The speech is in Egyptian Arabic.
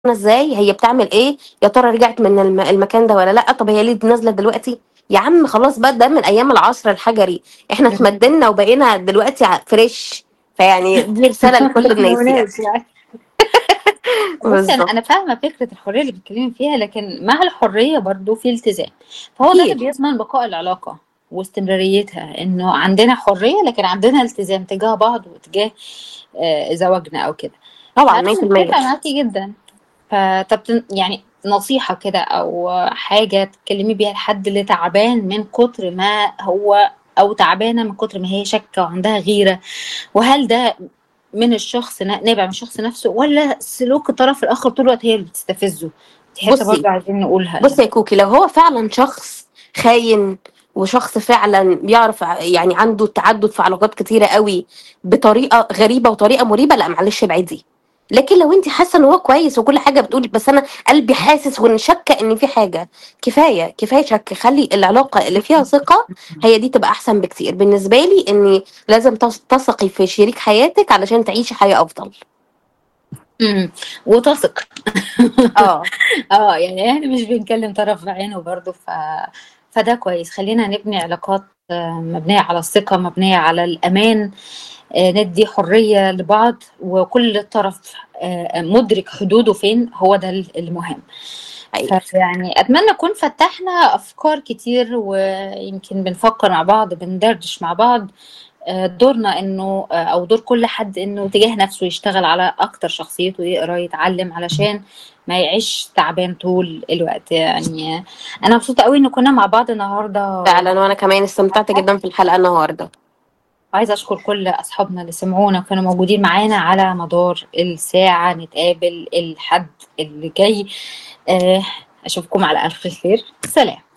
إزاي، هي بتعمل إيه، يا ترى رجعت من الم المكان ده والّا لأ، طب هي ليه نازلة دلوقتي، يا عم خلاص بقى ده من أيام العصر الحجري، إحنا اهم. اتمدّنّا وبقينا دلوقتي ع فريش، فيعني دي رسالة لكل الناس يعني. وناس يعني. بُصّي أنا بالضبط. أنا فاهمة فكرة الحرية اللي بتتكلمي فيها، لكن مع الحرية برضه في التزام، فهو ده اللي أكيد. بيضمن بقاء العلاقة واستمراريتها، إنه عندنا حرية لكن عندنا التزام تجاه بعض وتجاه آآ زواجنا أو كده. طبعًا فأنا 100%. متفقة معاكِ جدًا. فطب تن يعني نصيحة كده أو حاجة تكلمي بيها الحد اللي تعبان من كتر ما هو أو تعبانة من كتر ما هي شاكة وعندها غيرة، وهل ده من الشخص ن نابع من الشخص نفسه والّا سلوك الطرف الآخر طول الوقت هي اللي بتستفزه؟ دي حتّة بُصّي برضه عايزين نقولها بُصّي يعني. يا كوكي، لو هو فعلًا شخص خاين وشخص فعلًا بيعرف ع يعني عنده تعدُّد في علاقات كتيرة أوي بطريقة غريبة وطريقة مريبة، لأ معلش ابعدي. لكن لو أنتِ حاسة إن هو كويس وكل حاجة بتقول بس أنا قلبي حاسس وإن شاكة إن في حاجة، كفاية، كفاية شَك، خلّي العلاقة اللي فيها ثقة هي دي تبقى أحسن بكتير. بالنسبة لي إني لازم تث تثقي في شريك حياتِك علشان تعيشي حياة أفضل. إمم، وتثق. آه. آه، يعني إحنا مش بنكلم طرف بعينه برضه ف فده كويس، خلّينا نبني علاقات مبنية على الثقة، مبنية على الأمان، آآ ندّي حرية لبعض وكل طرف آآ مُدرك حدوده فين، هو ده ال المهم. حقيقي. فيعني أتمنى نكون فتّحنا أفكار كتير ويمكن بنفكّر مع بعض، بندردش مع بعض، آآ دورنا إنه أ أو دور كل حد إنه تجاه نفسه يشتغل على أكتر شخصيته، يقرا، يتعلّم علشان ما يعيشش تعبان طول الوقت. يعني أنا مبسوطة أوي إن كُنّا مع بعض النهارده فعلًا وأنا كمان استمتعت جدًا في الحلقة النهارده. وعايزة أشكر كل أصحابنا اللي سمعونا وكانوا موجودين معانا على مدار الساعة، نتقابل الحد اللي جاي، آآ أشوفكم على ألف خير، سلام.